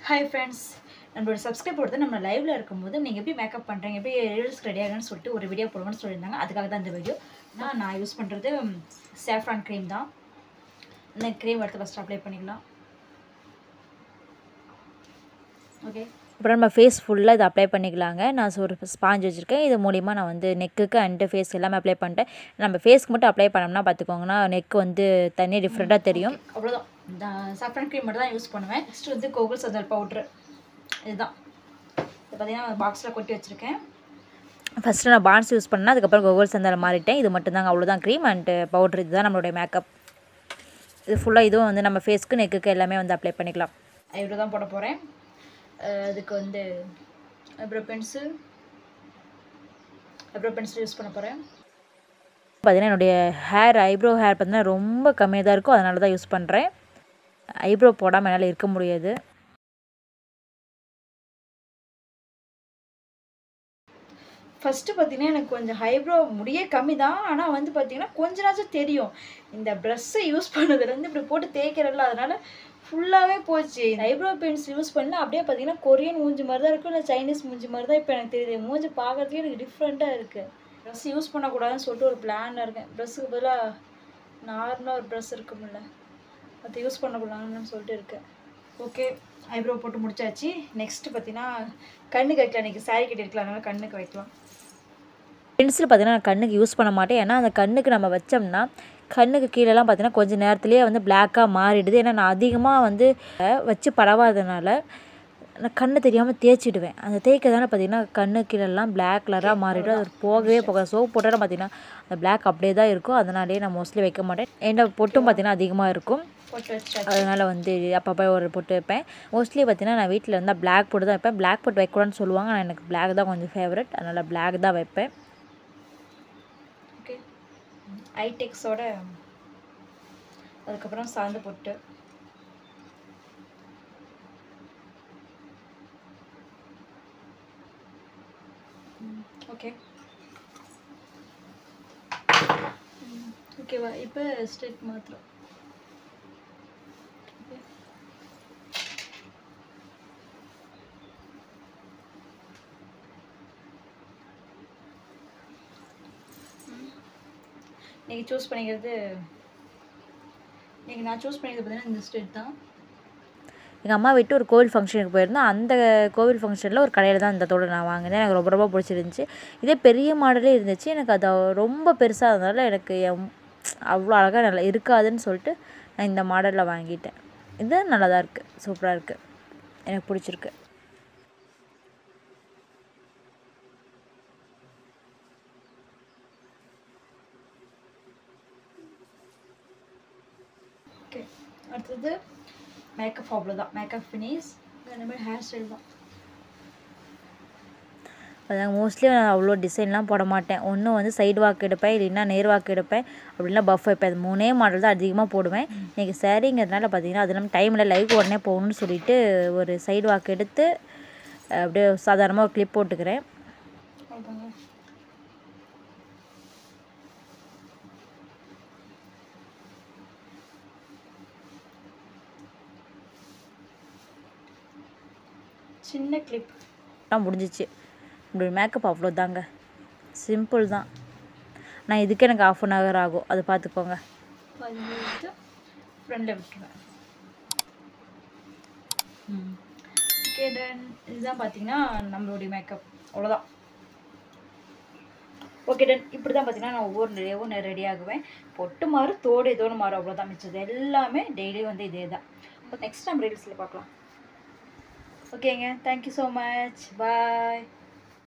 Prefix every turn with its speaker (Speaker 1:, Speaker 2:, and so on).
Speaker 1: Hi friends நம்மளோட subscribe கொடுத்து நம்ம லைவ்ல இருக்கும்போது நீங்கள் எப்படி மேக்கப் பண்ணுறீங்க எப்படி ரீல்ஸ் ரெடி ஆகுன்னு சொல்லிட்டு ஒரு வீடியோ போடுவோம்னு சொல்லியிருந்தாங்க அதுக்காக தான் இந்த வீடியோ நான் நான் யூஸ் பண்ணுறது சேஃப்ரான் க்ரீம் தான் இந்த க்ரீம் எடுத்து ஃபஸ்ட் அப்ளை பண்ணிக்கலாம் ஓகே
Speaker 2: அப்புறம் நம்ம ஃபேஸ் ஃபுல்லாக இதை அப்ளை பண்ணிக்கலாங்க நான் ஒரு ஸ்பாஞ்ச் வச்சுருக்கேன் இது மூலிமா நான் வந்து நெக்குக்கு அண்டு ஃபேஸ் எல்லாமே அப்ளை பண்ணிட்டேன் நம்ம ஃபேஸ்க்கு மட்டும் அப்ளை பண்ணோம்னா பார்த்துக்கோங்கன்னா நெக் வந்து தனி டிஃப்ரெண்ட்டாக தெரியும்
Speaker 1: அவ்வளோதான் இந்த சாஃப்ரான் க்ரீம் மட்டும் தான் யூஸ் பண்ணுவேன் நெக்ஸ்ட் வந்து கோகுல் சந்தல் பவுட்ரு இதுதான் இது பார்த்தீங்கன்னா பாக்ஸில் கொட்டி வச்சுருக்கேன்
Speaker 2: ஃபஸ்ட்டு நான் பான்ஸ் யூஸ் பண்ணேன் அதுக்கப்புறம் கோகுல் சந்தால மாறிட்டேன் இது மட்டும்தாங்க அவ்வளோதான் க்ரீம் அண்டு பவுட்ரு இதுதான் நம்மளுடைய மேக்கப் இது ஃபுல்லாக இதுவும் வந்து நம்ம ஃபேஸ்க்கு நெக்குக்கு எல்லாமே வந்து அப்ளை பண்ணிக்கலாம்
Speaker 1: ஐப்ரோ தான் போட போகிறேன் அதுக்கு வந்து eyebrow pencil eyebrow pencil use பண்ண போகிறேன்
Speaker 2: பார்த்தீங்கன்னா என்னுடைய ஹேர் ஐப்ரோ ஹேர் பார்த்தீங்கன்னா ரொம்ப கம்மியாக தான் இருக்கும் அதனால தான் யூஸ் பண்ணுறேன் ஐப்ரோ போடாமல் என்னால் இருக்க முடியாது
Speaker 1: ஃபஸ்ட்டு பார்த்தீங்கன்னா எனக்கு கொஞ்சம் ஹைப்ரோ முடியே கம்மி தான் ஆனால் வந்து பார்த்தீங்கன்னா கொஞ்ச நாச்சும் தெரியும் இந்த ப்ரஷ்ஷை யூஸ் பண்ணதுலேருந்து இப்படி போட்டு தேய்க்கிறதில்ல அதனால் ஃபுல்லாகவே போச்சு ஐப்ரோ பென்சில் யூஸ் பண்ணால் அப்படியே பார்த்தீங்கன்னா கொரியன் மூஞ்சி மாதிரி தான் இருக்கும் இல்லை சைனீஸ் மூஞ்சி மாதிரி தான் இப்போ எனக்கு தெரியுது மூஞ்சி பார்க்கறதுக்கே எனக்கு டிஃப்ரெண்ட்டாக இருக்குது ப்ரஷ் யூஸ் பண்ணக்கூடாதுன்னு சொல்லிட்டு ஒரு பிளானில் இருக்கேன் ப்ரஷ்ஷுக்கு பதிலாக நார்மலாக ஒரு ப்ரஷ் இருக்கும்ல அதை யூஸ் பண்ணக்கூடாதுன்னு சொல்லிட்டு இருக்கேன் ஓகே ஐப்ரோ போட்டு முடிச்சாச்சு நெக்ஸ்ட்டு பார்த்தீங்கன்னா கண்ணுக்கு வைக்கலாம் இன்றைக்கி சாரி கட்டிருக்கலாம் அதனால கண்ணுக்கு வைக்கலாம்
Speaker 2: பென்சில் பார்த்தீங்கன்னா நான் கண்ணுக்கு யூஸ் பண்ண மாட்டேன் ஏன்னா அந்த கண்ணுக்கு நம்ம வச்சோம்னா கண்ணுக்கு கீழெல்லாம் பார்த்தீங்கன்னா கொஞ்சம் நேரத்துலேயே வந்து பிளாக்காக மாறிடுது ஏன்னா நான் அதிகமாக வந்து அஹ், வச்சு பரவாதனால நான் கண்ணு தெரியாமல் தேய்ச்சிடுவேன் அந்த தேய்க்கிறதால பார்த்தீங்கன்னா கண்ணு கீழெல்லாம் பிளாக் கலராக மாறிடும் அது போகவே போகாது சோப் போட்டாலும் பார்த்தீங்கன்னா அந்த பிளாக் அப்படியே தான் இருக்கும் அதனாலேயே நான் மோஸ்ட்லி வைக்க மாட்டேன் ஏன்னா பொட்டும் பார்த்தீங்கன்னா அதிகமாக இருக்கும்
Speaker 1: போட்டு வச்சாச்சு
Speaker 2: அதனால் வந்து அப்பப்போ ஒரு பொட்டு வைப்பேன் மோஸ்ட்லி பார்த்தீங்கன்னா நான் வீட்டில் இருந்தால் பிளாக் போட்டு தான் வைப்பேன் பிளாக் போட்டு வைக்கக்கூடாதுன்னு சொல்லுவாங்க ஆனால் எனக்கு பிளாக் தான் கொஞ்சம் ஃபேவரட் அதனால் பிளாக் தான் வைப்பேன்
Speaker 1: ஓகே ஐடெக்ஸோட அதுக்கப்புறம் சாந்து பொட்டு ஓகே ஓகேவா இப்போ ஸ்டெப் மாத்திரம் Okay. நீங்கள் சூஸ் பண்ணிக்கிறது நீங்கள் நான் சூஸ் பண்ணிக்கிறது பார்த்தீங்கன்னா இந்த ஸ்டேட் தான்
Speaker 2: எங்கள் அம்மா விட்டு ஒரு கோவில் ஃபங்க்ஷனுக்கு போயிருந்தோம் அந்த கோவில் ஃபங்க்ஷனில் ஒரு கடையில் தான் இந்த தோடு நான் வாங்கினேன் எனக்கு ரொம்ப ரொம்ப பிடிச்சிருந்துச்சி இதே பெரிய மாடலே இருந்துச்சு எனக்கு அது ரொம்ப பெருசாக இருந்ததால் எனக்கு எம்- அவ்வளோ அழகாக நல்லா இருக்காதுன்னு சொல்லிட்டு நான் இந்த மாடலில் வாங்கிட்டேன் இது நல்லா தான் இருக்குது சூப்பராக இருக்குது எனக்கு பிடிச்சிருக்கு
Speaker 1: ஓகே அடுத்தது மேக்கப் அவ்வளோதான் மேக்கப் ஃபினிஷ் இந்த மாதிரி ஹேர் ஸ்டைல் தான்
Speaker 2: அதாங்க மோஸ்ட்லி நான் அவ்வளோ டிசைன்லாம் போட மாட்டேன் ஒன்று வந்து சைடு வாக்கு எடுப்பேன் இல்லைன்னா நேர் வாக்கு எடுப்பேன் அப்படின்னா பஃப் வைப்பேன் அது மூணே மாடல் தான் அதிகமாக போடுவேன் இன்றைக்கி சாரீங்கிறதுனால பார்த்தீங்கன்னா அது நம்ம டைமில் லைவ் உடனே போகணும்னு சொல்லிட்டு ஒரு சைடு வாக்கு எடுத்து அஹ், அப்படியே சாதாரணமாக ஒரு கிளிப் போட்டுக்கிறேன்
Speaker 1: அவ்வளோதாங்க சின்ன கிளிப்
Speaker 2: எல்லாம் முடிஞ்சிச்சு இப்படி மேக்கப் அவ்வளோதாங்க சிம்பிள் தான் நான் இதுக்கு எனக்கு ஆஃப் அன் ஹவர் ஆகும் அது பார்த்துக்கோங்க
Speaker 1: பதினெட்டு ஃப்ரெண்டில் விட்டுருவேன் ஓகே தென் இதுதான் பார்த்தீங்கன்னா நம்மளுடைய மேக்கப் அவ்வளோதான் ஓகே டன் இப்படி தான் பார்த்தீங்கன்னா நான் ஒவ்வொரு டேவும் ரெடி ஆகுவேன் பொட்டு மாறு தோடு ஏதோ ஒன்று மாறும் அவ்வளோதான் மிச்சது எல்லாமே டெய்லி வந்து இதே தான் நெக்ஸ்ட் நம்ம ரீல்ஸில் பார்க்கலாம் ஓகேங்க தேங்க்யூ ஸோ மச் பாய்